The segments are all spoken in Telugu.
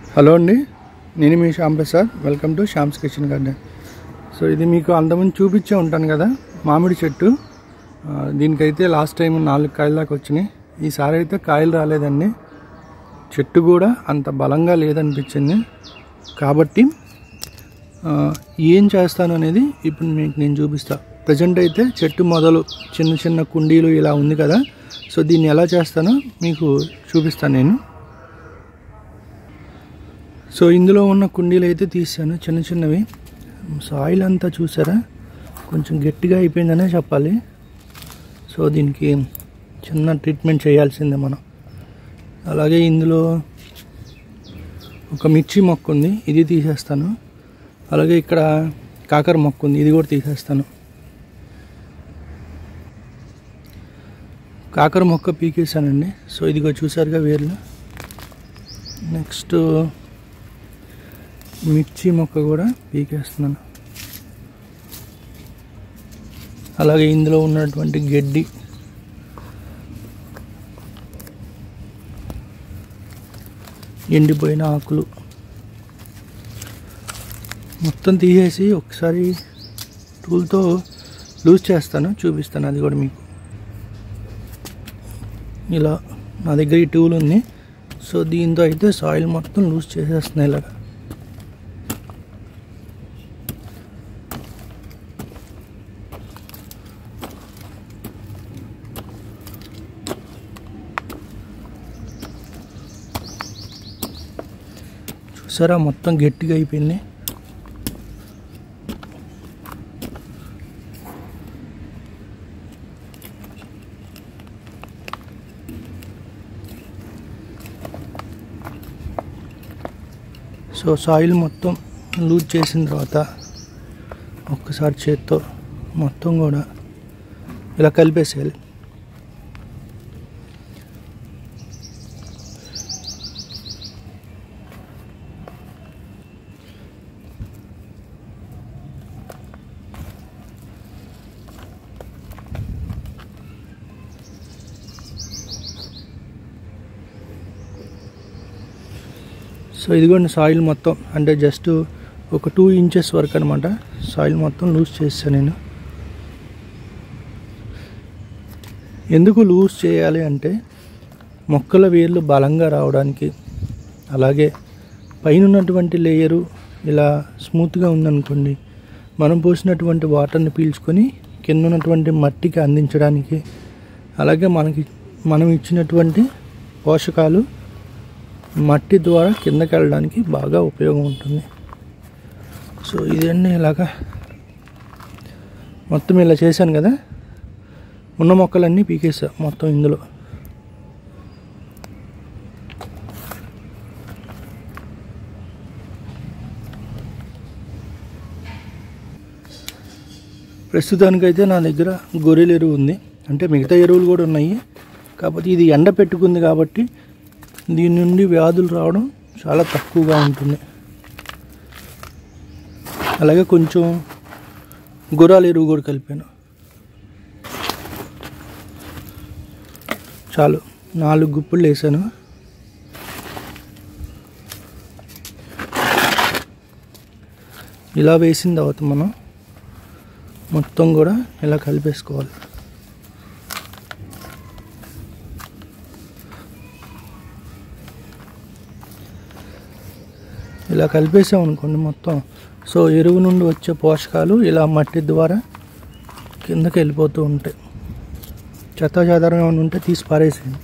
హలో అండి నేను మీ Shyam Prasad welcome to Shyam's kitchen garden so ఇది మీకు అంతకుముందు చూపించే ఉంటాను కదా మామిడి చెట్టు ఆ, దీనికైతే లాస్ట్ టైం నాలుగు కాయల దాకా వచ్చినాయి ఈసారి అయితే కాయలు రాలేదండి చెట్టు కూడా అంత బలంగా లేదనిపించింది కాబట్టి ఆ, ఏం చేస్తాను అనేది ఇప్పుడు మీకు నేను చూపిస్తా ప్రజెంట్ అయితే చెట్టు మొదలు చిన్న చిన్న కుండీలు ఇలా ఉంది కదా సో దీన్ని ఎలా చేస్తానో మీకు చూపిస్తాను నేను సో ఇందులో ఉన్న కుండీలు అయితే తీసాను చిన్న చిన్నవి సాయిల్ అంతా చూసారా కొంచెం గట్టిగా అయిపోయిందనే చెప్పాలి సో దీనికి చిన్న ట్రీట్మెంట్ చేయాల్సిందే మనం అలాగే ఇందులో ఒక మిర్చి మొక్క ఉంది ఇది తీసేస్తాను అలాగే ఇక్కడ కాకర మొక్క ఉంది ఇది కూడా తీసేస్తాను కాకర మొక్క పీకేసానండి సో ఇదిగో చూసారుగా వేర్లు నెక్స్ట్ మిర్చి మొక్క కూడా పీకేస్తున్నాను అలాగే ఇందులో ఉన్నటువంటి గడ్డి ఎండిపోయిన ఆకులు మొత్తం తీసేసి ఒకసారి టూల్తో లూజ్ చేస్తాను చూపిస్తాను అది కూడా మీకు ఇలా నా దగ్గర ఈ టూల్ ఉంది సో దీంతో అయితే సాయిల్ మొత్తం లూజ్ చేసేస్తున్నాయి ఇలాగా చూసారా మొత్తం గట్టిగా అయిపోయింది సో సాయిల్ మొత్తం లూజ్ చేసిన తర్వాత ఒక్కసారి చేత్తో మొత్తం కూడా ఇలా కలిపేసేయాలి సో ఇదిగోండి సాయిల్ మొత్తం అంటే జస్ట్ ఒక టూ ఇంచెస్ వరకు అనమాట సాయిల్ మొత్తం లూజ్ చేస్తాను నేను ఎందుకు లూజ్ చేయాలి అంటే మొక్కల వేర్లు బలంగా రావడానికి అలాగే పైన ఉన్నటువంటి లేయరు ఇలా స్మూత్గా ఉందనుకోండి మనం పోసినటువంటి వాటర్ని పీల్చుకొని కింద ఉన్నటువంటి మట్టికి అందించడానికి అలాగే మనకి మనం ఇచ్చినటువంటి పోషకాలు మట్టి ద్వారా కిందకి వెళ్ళడానికి బాగా ఉపయోగం ఉంటుంది సో ఇదన్నీ ఇలాగా మొత్తం ఇలా చేశాను కదా ఉన్న మొక్కలన్నీ పీకేసా మొత్తం ఇందులో ప్రస్తుతానికైతే నా దగ్గర గొర్రెల ఎరువు ఉంది అంటే మిగతా ఎరువులు కూడా ఉన్నాయి కాకపోతే ఇది ఎండ పెట్టుకుంది కాబట్టి దీని నుండి వ్యాధులు రావడం చాలా తక్కువగా ఉంటుంది అలాగే కొంచెం గుర్రాల ఎరువు కూడా కలిపాను చాలు నాలుగు గుప్పులు వేసాను ఇలా వేసిన తర్వాత మనం మొత్తం కూడా ఇలా కలిపేసుకోవాలి ఇలా కలిపేసాం అనుకోండి మొత్తం సో ఎరువు నుండి వచ్చే పోషకాలు ఇలా మట్టి ద్వారా కిందకి వెళ్ళిపోతూ ఉంటాయి చెత్త చెదారం ఏమైనా ఉంటే తీసి పారేసేయండి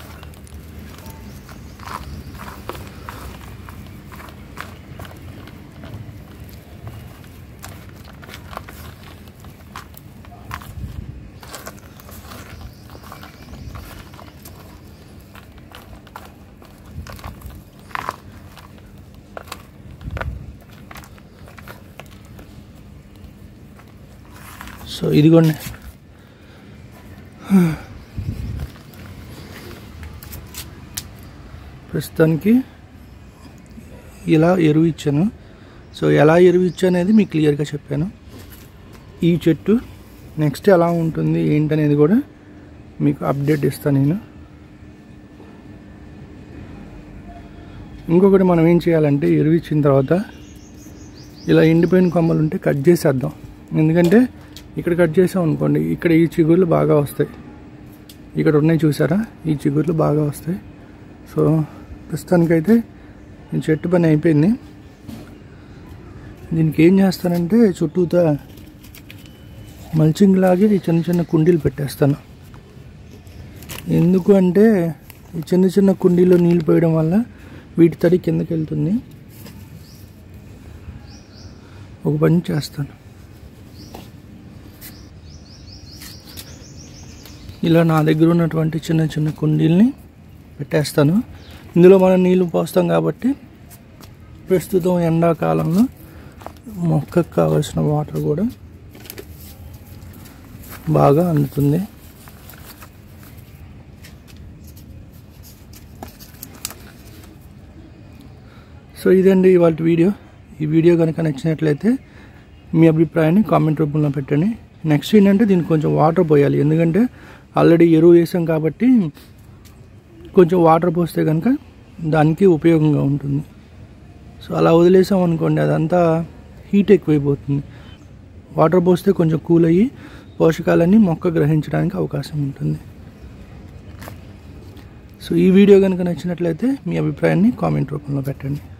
సో ఇదిగోండి ప్రస్తుతానికి ఇలా ఎరువు ఇచ్చాను సో ఎలా ఎరువు ఇచ్చా అనేది మీకు క్లియర్గా చెప్పాను ఈ చెట్టు నెక్స్ట్ ఎలా ఉంటుంది ఏంటనేది కూడా మీకు అప్డేట్ ఇస్తాను నేను ఇంకొకటి మనం ఏం చేయాలంటే ఎరువు ఇచ్చిన తర్వాత ఇలా ఎండిపోయిన కొమ్మలు ఉంటే కట్ చేసేద్దాం ఎందుకంటే ఇక్కడ కట్ చేసాం అనుకోండి ఇక్కడ ఈ చిగుర్లు బాగా వస్తాయి ఇక్కడ ఉన్నాయి చూసారా ఈ చిగుర్లు బాగా వస్తాయి సో ప్రస్తుతానికైతే ఈ చెట్టు పని అయిపోయింది దీనికి ఏం చేస్తానంటే చుట్టూతా మల్చింగ్ లాగే ఈ చిన్న చిన్న కుండీలు పెట్టేస్తాను ఎందుకు అంటే ఈ చిన్న చిన్న కుండీలో నీళ్ళు పోయడం వల్ల వీటి తడి కిందకి వెళ్తుంది ఒక పని చేస్తాను ఇలా నా దగ్గర ఉన్నటువంటి చిన్న చిన్న కుండీల్ని పెట్టేస్తాను ఇందులో మనం నీళ్లు పోస్తాం కాబట్టి ప్రస్తుతం ఎండాకాలంలో మొక్కకు కావాల్సిన వాటర్ కూడా బాగా అందుతుంది సో ఇదండి ఇవాళ వీడియో ఈ వీడియో కనుక నచ్చినట్లయితే మీ అభిప్రాయాన్ని కామెంట్ రూపంలో పెట్టండి నెక్స్ట్ ఏంటంటే దీనికి కొంచెం వాటర్ పోయాలి ఎందుకంటే ఆల్రెడీ ఎరువు వేసాం కాబట్టి కొంచెం వాటర్ పోస్తే కనుక దానికి ఉపయోగంగా ఉంటుంది సో అలా వదిలేసాం అనుకోండి అదంతా హీట్ ఎక్కువైపోతుంది వాటర్ పోస్తే కొంచెం కూల్ అయ్యి పోషకాలన్నీ మొక్క గ్రహించడానికి అవకాశం ఉంటుంది సో ఈ వీడియో కనుక నచ్చినట్లయితే మీ అభిప్రాయాన్ని కామెంట్ రూపంలో పెట్టండి